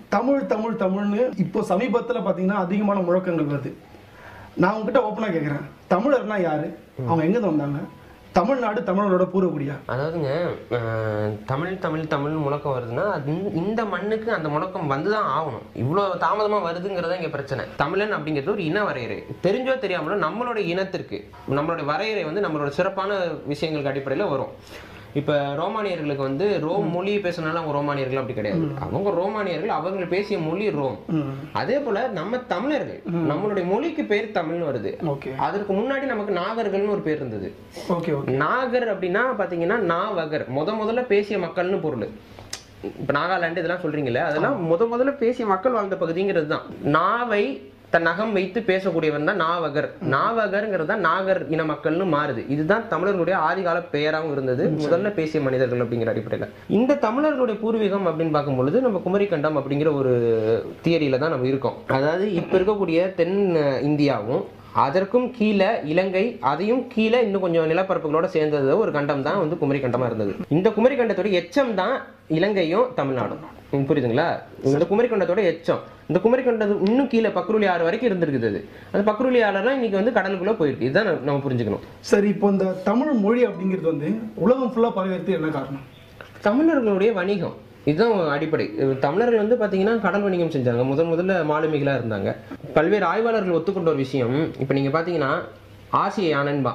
தமிழ் தமிழ் தமிழ்னு இப்போ சமீபத்தில் பார்த்தீங்கன்னா அதிகமான முழக்கங்கள் வருது நான் உங்ககிட்ட ஓப்பனாக கேட்குறேன் தமிழர்னா யாரு அவங்க எங்கேருந்து வந்தாங்க தமிழ்நாடு தமிழரோட பூர்வக்குடியா அதாவதுங்க அஹ், தமிழ் தமிழ் தமிழ் முழக்கம் வருதுன்னா அது இந்த- இந்த மண்ணுக்கு அந்த முழக்கம் வந்து தான் ஆகணும் இவ்வளோ தாமதமாக வருதுங்கிறதா இங்கே பிரச்சனை தமிழன் அப்படிங்கிறது ஒரு இன வரையறை தெரிஞ்சோ தெரியாமலோ நம்மளோட இனத்திற்கு நம்மளோட வரையறை வந்து நம்மளோட சிறப்பான விஷயங்களுக்கு அடிப்படையில் வரும் இப்போ ரோமானியர்களுக்கு வந்து ரோம் மொழி பேசுனாலும் அவங்க ரோமானியர்கள் அப்படி கிடையாது அவங்க ரோமானியர்கள் அவங்க பேசிய மொழி ரோம் அதே போல நம்ம தமிழர்கள் நம்மளுடைய மொழிக்கு பேர் தமிழ்னு வருது ஓகே அதற்கு முன்னாடி நமக்கு நாகர்கள்னு ஒரு பேர் இருந்தது ஓகே ஓகே நாகர் அப்படின்னா பாத்தீங்கன்னா நாவகர் முத முதல்ல பேசிய மக்கள்னு பொருள் இப்ப நாகாலாந்து இதெல்லாம் சொல்றீங்கல்ல அதெல்லாம் முத முதல்ல பேசிய மக்கள் வாழ்ந்த பகுதிங்கிறது தான் நாவை தன் நகம் வைத்து பேசக்கூடியவன் தான் நாவகர் நாவகர்ங்கிறது தான் நாகர் இன மக்கள்னு மாறுது இதுதான் தமிழர்களுடைய ஆதிகால பெயராகவும் இருந்தது முதல்ல பேசிய மனிதர்கள் அப்படிங்கிற அடிப்படையில் இந்த தமிழர்களுடைய பூர்வீகம் அப்படின்னு பார்க்கும் பொழுது நம்ம குமரிக்கண்டம் அப்படிங்கிற ஒரு தியரியில தான் நம்ம இருக்கோம் அதாவது இப்ப இருக்கக்கூடிய தென் அஹ், இந்தியாவும் அதற்கும் கீழே இலங்கை அதையும் கீழே இன்னும் கொஞ்சம் நிலப்பரப்புகளோட சேர்ந்தது ஒரு கண்டம் தான் வந்து குமரி கண்டமா இருந்தது இந்த குமரி கண்டத்தோட எச்சம் தான் இலங்கையும் தமிழ்நாடும் உம் புரியுதுங்களா இந்த குமரி கண்டத்தோட எச்சம் இந்த குமரி கண்டது இன்னும் கீழே பக்ருளி ஆறு வரைக்கும் இருந்திருக்குது அது அந்த பக்ருளி ஆறுலாம் இன்னைக்கு வந்து கடலுக்குள்ள போயிருக்கு இதுதான் நம்ம- நம்ம புரிஞ்சுக்கணும் சரி இப்போ இந்த தமிழ் மொழி அப்படிங்கிறது வந்து உலகம் ஃபுல்லாக பரவிறது என்ன காரணம் தமிழர்களுடைய வணிகம் இதுதான் அடிப்படை தமிழர்கள் வந்து பார்த்தீங்கன்னா கடல் வணிகம் செஞ்சாங்க முதன் முதல்ல மாலுமிகளாக இருந்தாங்க பல்வேறு ஆய்வாளர்கள் ஒத்துக்கொண்ட ஒரு விஷயம் இப்போ நீங்கள் பார்த்தீங்கன்னா ஆசிய யானன்பா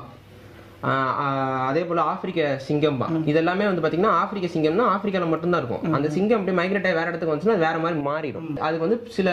ஆஹ் ஆஹ் அதே போல் ஆப்பிரிக்க சிங்கம்பா இதெல்லாமே வந்து பார்த்தீங்கன்னா ஆப்பிரிக்க சிங்கம்னா ஆப்பிரிக்காவில் மட்டும்தான் இருக்கும் அந்த சிங்கம் அப்படியே மைக்ரேட் ஆகி வேற இடத்துக்கு வந்துச்சுன்னா அது வேற மாதிரி மாறிடும் அதுக்கு வந்து சில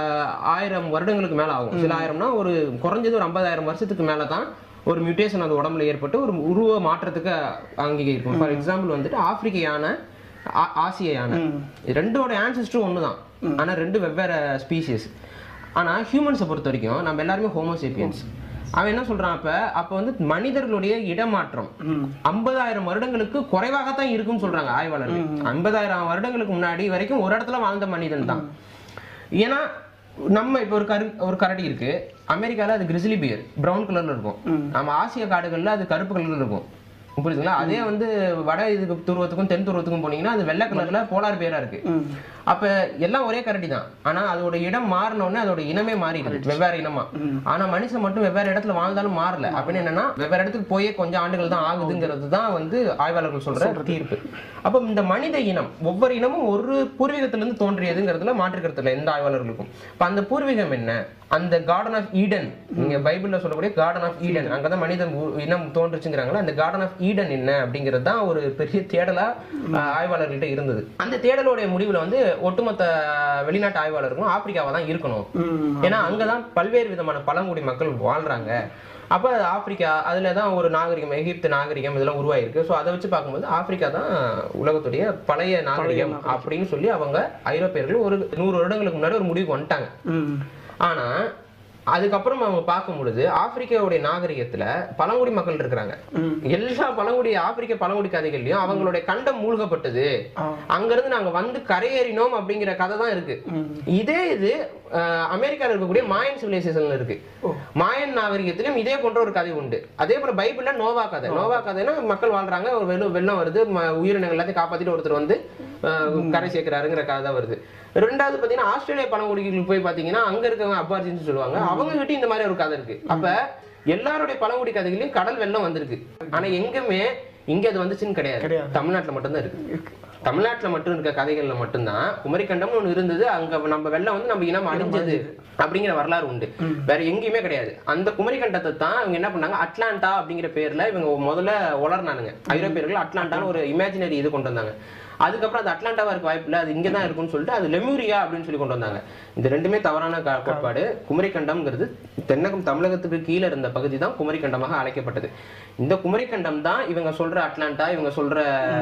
ஆயிரம் வருடங்களுக்கு மேலே ஆகும் சில ஆயிரம்னா ஒரு குறைஞ்சது ஒரு ஐம்பதாயிரம் வருஷத்துக்கு மேலே தான் ஒரு மியூட்டேஷன் அது உடம்புல ஏற்பட்டு ஒரு உருவ மாற்றத்துக்கு அங்கீகரிக்கும் ஃபார் எக்ஸாம்பிள் வந்துட்டு ஆப்பிரிக்க யானை ஆ- ஆசிய யானை இது ரெண்டோட ஆன்சஸ்டரும் ஒன்று தான் ஆனால் ரெண்டு வெவ்வேறு ஸ்பீசிஸ் ஆனால் ஹியூமன்ஸை பொறுத்த வரைக்கும் நம்ம எல்லாருமே ஹோமோசேப்பியன்ஸ் அவன் என்ன சொல்றான் அப்ப அப்ப வந்து மனிதர்களுடைய இடமாற்றம் ஐம்பதாயிரம் வருடங்களுக்கு குறைவாகத்தான் இருக்குன்னு சொல்றாங்க ஆய்வாளர்கள் ஐம்பதாயிரம் வருடங்களுக்கு முன்னாடி வரைக்கும் ஒரு இடத்துல வாழ்ந்த மனிதன் தான் ஏன்னா நம்ம இப்போ ஒரு கரு ஒரு கரடி இருக்கு அமெரிக்கால அது கிரிசிலி பியர் பிரவுன் கலர்ல இருக்கும் நம்ம ஆசிய காடுகள்ல அது கருப்பு கலர்ல இருக்கும் புரியுதுங்களா அதே வந்து வட இதுக்கு துருவத்துக்கும் தென் துருவத்துக்கும் போனீங்கன்னா அது வெள்ளை கலர்ல போலார் பேரா இருக்கு அப்ப எல்லாம் ஒரே கரடி தான் ஆனா அதோட இடம் மாறின உடனே அதோட இனமே மாறிடுது வெவ்வேறு இனமா ஆனா மனுஷன் மட்டும் வெவ்வேறு இடத்துல வாழ்ந்தாலும் மாறல அப்படின்னு என்னன்னா வெவ்வேறு இடத்துக்கு போயே கொஞ்சம் ஆண்டுகள் தான் ஆகுதுங்கிறது தான் வந்து ஆய்வாளர்கள் சொல்ற தீர்ப்பு அப்ப இந்த மனித இனம் ஒவ்வொரு இனமும் ஒரு பூர்வீகத்திலிருந்து தோன்றியதுங்கிறதுல மாற்று கருத்து இல்லை எந்த ஆய்வாளர்களுக்கும் இப்ப அந்த பூர்வீகம் என்ன அந்த கார்டன் ஆஃப் ஈடன் நீங்க பைபிள்ல சொல்லக்கூடிய கார்டன் ஆஃப் ஈடன் அங்கதான் மனித உ- இனம் தோன்றுச்சுங்கிறாங்களா அந்த கார்டன் ஆஃப் ஈடன் என்ன அப்படிங்கிறது தான் ஒரு பெரிய தேடலா ஆஹ், ஆய்வாளர்கள்ட்ட இருந்தது அந்த தேடலுடைய முடிவுல வந்து ஒட்டுமொத்த வெளிநாட்டு ஆய்வாளர்களும் ஆப்பிரிக்காவா தான் இருக்கணும் ஏன்னா அங்கதான் பல்வேறு விதமான பழங்குடி மக்கள் வாழ்றாங்க அப்ப அது ஆப்பிரிக்கா அதுல தான் ஒரு நாகரிகம் எகிப்து நாகரிகம் இதெல்லாம் உருவாயிருக்கு ஸோ அதை வச்சு பார்க்கும்போது ஆப்பிரிக்கா தான் உலகத்துடைய பழைய நாகரிகம் அப்படின்னு சொல்லி அவங்க ஐரோப்பியர்கள் ஒரு நூறு வருடங்களுக்கு முன்னாடி ஒரு முடிவுக்கு வந்துட்டாங்க ம் ஆனா அதுக்கப்புறம் அவங்க பார்க்கும் பொழுது ஆப்பிரிக்காவுடைய நாகரிகத்துல பழங்குடி மக்கள் இருக்கிறாங்க எல்லா பழங்குடி ஆப்பிரிக்க பழங்குடி கதைகள்லயும் அவங்களுடைய கண்டம் மூழ்கப்பட்டது அங்கிருந்து நாங்க வந்து கரையேறினோம் அப்படிங்கிற கதை தான் இருக்கு இதே இது அஹ், அமெரிக்கால இருக்கக்கூடிய மாயன் சிவிலைசேஷன்ல இருக்கு மாயன் நாகரிகத்திலும் இதே போன்ற ஒரு கதை உண்டு அதே போல பைபிள்ல நோவா கதை நோவா கதைனா மக்கள் வாழ்றாங்க ஒரு வெள்ளம் வெள்ளம் வருது ம- உயிரினங்கள் எல்லாத்தையும் காப்பாத்திட்டு ஒருத்தர் வந்து அஹ், கரை சேர்க்கிறாருங்கிற கதை தான் வருது ரெண்டாவது பாத்தீங்கன்னா ஆஸ்திரேலியா பழங்குடிகளுக்கு போய் பாத்தீங்கன்னா அங்க இருக்கவங்க அப்பார்ஜின்னு சொல்லுவாங்க அவங்க கிட்ட இந்த மாதிரி ஒரு கதை இருக்கு அப்ப எல்லாருடைய பழங்குடி கதைகளையும் கடல் வெள்ளம் வந்திருக்கு ஆனா எங்குமே இங்க அது வந்துச்சுன்னு கிடையாது கிடையாது. தமிழ்நாட்டுல மட்டும்தான் இருக்கு தமிழ்நாட்டுல மட்டும் இருக்க கதைகள்ல மட்டும்தான் குமரிக்கண்டம்னு ஒண்ணு இருந்தது அங்க நம்ம வெள்ளம் வந்து நம்ம இனம் அழிஞ்சது அப்படிங்கிற வரலாறு உண்டு வேற எங்கேயுமே கிடையாது அந்த குமரிக்கண்டத்தை தான் இவங்க என்ன பண்ணாங்க அட்லாண்டா அப்படிங்கிற பேர்ல இவங்க முதல்ல உளர்னானுங்க ஐரோப்பியர்கள் அட்லாண்டான்னு ஒரு இமேஜினரி இது கொண்டு வந்தாங்க அதுக்கப்புறம் அது அட்லாண்டாவா இருக்க வாய்ப்பு இல்லை அது இங்கே தான் இருக்கும்னு சொல்லிட்டு அது லெமூரியா அப்படின்னு சொல்லி கொண்டு வந்தாங்க இந்த ரெண்டுமே தவறான கா- கோட்பாடு குமரிக்கண்டம்ங்கிறது தென்னகம் தமிழகத்துக்கு கீழே இருந்த பகுதி தான் குமரிக்கண்டமாக அழைக்கப்பட்டது இந்த குமரிக்கண்டம் தான் இவங்க சொல்ற அட்லாண்டா இவங்க சொல்ற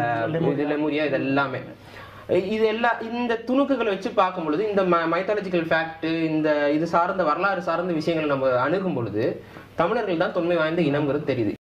இது லெமூரியா இது எல்லாமே இது எல்லா இந்த துணுக்குகளை வச்சு பார்க்கும் பொழுது இந்த மைத்தாலஜிக்கல் ஃபேக்ட் இந்த இது சார்ந்த வரலாறு சார்ந்த விஷயங்களை நம்ம அணுகும் பொழுது தமிழர்கள் தான் தொன்மை வாய்ந்த இனம்ங்கிறது தெரியுது